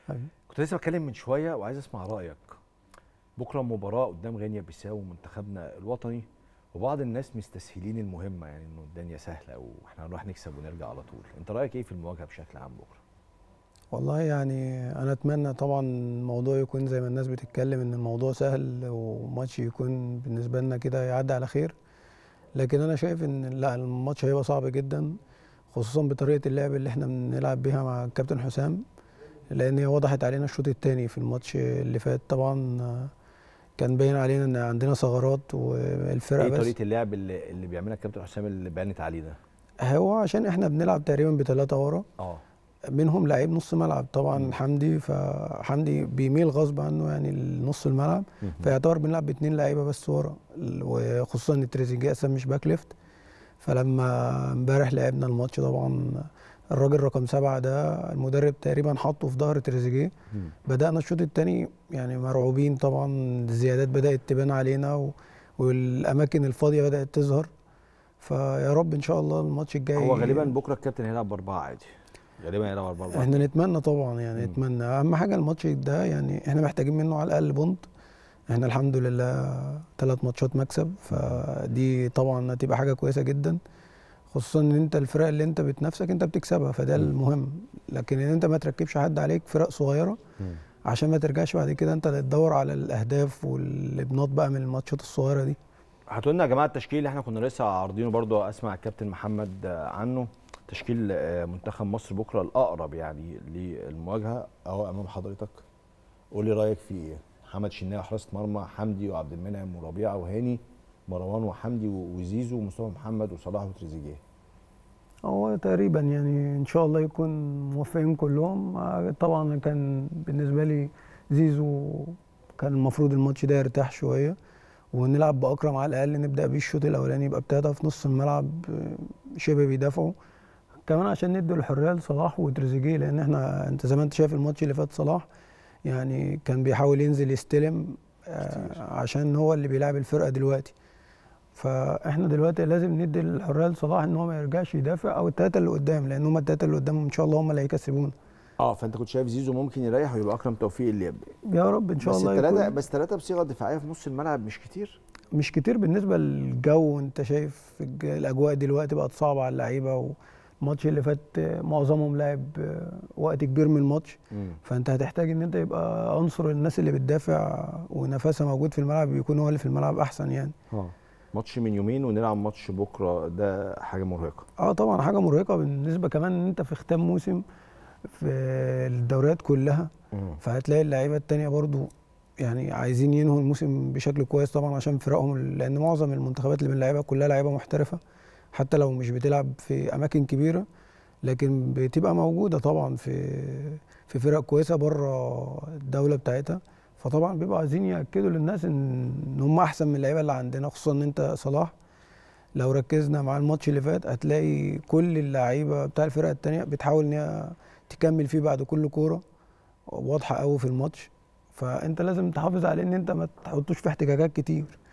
أيوة. كنت لسه بتكلم من شويه وعايز اسمع رايك بكره مباراه قدام غينيا بيساو منتخبنا الوطني وبعض الناس مستسهلين المهمه يعني انه الدنيا سهله واحنا هنروح نكسب ونرجع على طول انت رايك ايه في المواجهه بشكل عام بكره والله يعني انا اتمنى طبعا الموضوع يكون زي ما الناس بتتكلم ان الموضوع سهل وماتش يكون بالنسبه لنا كده يعدي على خير لكن انا شايف ان لا الماتش هيبقى صعب جدا خصوصا بطريقه اللعب اللي احنا بنلعب بيها مع الكابتن حسام لان هي وضحت علينا الشوط الثاني في الماتش اللي فات طبعا كان باين علينا ان عندنا ثغرات والفرقه ايه بس طريقه اللعب اللي, اللي بيعملها الكابتن حسام اللي بانت عليه ده هو عشان احنا بنلعب تقريبا بثلاثه ورا اه منهم لعيب نص ملعب طبعا مم. حمدي فحمدي بيميل غصب عنه يعني لنص الملعب مهم. فيعتبر بنلعب باثنين لعيبه بس ورا ال- وخصوصا ان تريزيجيه اصلا مش باك ليفت فلما امبارح لعبنا الماتش طبعا الراجل رقم سبعة ده المدرب تقريبا حطه في ظهر تريزيجيه مم. بدأنا الشوط الثاني يعني مرعوبين طبعا الزيادات بدأت تبان علينا و... والأماكن الفاضية بدأت تظهر فيا رب إن شاء الله الماتش الجاي هو غالبا بكره الكابتن هيلعب باربعه عادي غالبا هيلعب اربعه أربعة. احنا نتمنى طبعا يعني مم. نتمنى اهم حاجه الماتش ده يعني احنا محتاجين منه على الاقل بونت احنا الحمد لله ثلاث ماتشات مكسب فدي طبعا هتبقى حاجه كويسه جدا خصوصا ان انت الفرق اللي انت بتنافسك انت بتكسبها فده مم. المهم لكن ان انت ما تركبش حد عليك فرق صغيره مم. عشان ما ترجعش بعد كده انت اللي تدور على الاهداف والابناط بقى من الماتشات الصغيره دي هاتوا لنا يا جماعه التشكيل اللي احنا كنا لسه عارضينه برضو اسمع الكابتن محمد آه، عنه تشكيل آه، منتخب مصر بكره الاقرب يعني للمواجهه اهو امام حضرتك قول لي رايك فيه ايه محمد شناوي حراسه مرمى حمدي وعبد المنعم وربيعه وهاني مروان وحمدي و- وزيزو ومصطفى محمد وصلاح وتريزيجيه هو تقريبا يعني ان شاء الله يكون موفقين كلهم آه، طبعا كان بالنسبه لي زيزو كان المفروض الماتش ده يرتاح شويه ونلعب باكرم على الاقل نبدا بيه الشوط الاولاني يبقى ابتدى في نص الملعب آه، شبه بيدافعوا كمان عشان ندي الحريه لصلاح وتريزيجيه لان احنا انت زي ما انت شايف الماتش اللي فات صلاح يعني كان بيحاول ينزل يستلم آه، عشان هو اللي بيلعب الفرقه دلوقتي فاحنا دلوقتي لازم ندي الحريه لصلاح ان هو ما يرجعش يدافع او الثلاثه اللي قدام لان هم الثلاثه اللي قدام ان شاء الله هم اللي هيكسبونا اه فانت كنت شايف زيزو ممكن يريح ويبقى اكرم توفيق اللي يبدا يا رب ان شاء بس الله الثلاثه يكون بس ثلاثه بصيغه دفاعيه في نص الملعب مش كتير مش كتير بالنسبه للجو انت شايف الج- الاجواء دلوقتي بقت صعبه على اللعيبه والماتش اللي فات آه، معظمهم لعب آه، وقت كبير من الماتش مم. فانت هتحتاج ان انت يبقى عنصر الناس اللي بتدافع ونفسها موجود في الملعب يكون هو اللي في الملعب احسن يعني اه ماتش من يومين ونلعب ماتش بكره ده حاجه مرهقه اه طبعا حاجه مرهقه بالنسبه كمان ان انت في ختام موسم في الدوريات كلها مم. فهتلاقي اللعيبه التانية برضو يعني عايزين ينهوا الموسم بشكل كويس طبعا عشان فرقهم لان معظم المنتخبات اللي بنلعبها كلها لعيبه محترفه حتى لو مش بتلعب في اماكن كبيره لكن بتبقى موجوده طبعا في في فرق كويسه بره الدوله بتاعتها فطبعا بيبقوا عايزين ياكدوا للناس ان إن هم احسن من اللعيبه اللي عندنا خصوصا ان انت صلاح لو ركزنا مع الماتش اللي فات هتلاقي كل اللعيبه بتاع الفرق التانية بتحاول ان هي تكمل فيه بعد كل كوره واضحه قوي في الماتش فانت لازم تحافظ عليه ان انت ما تحطوش في احتكاكات كتير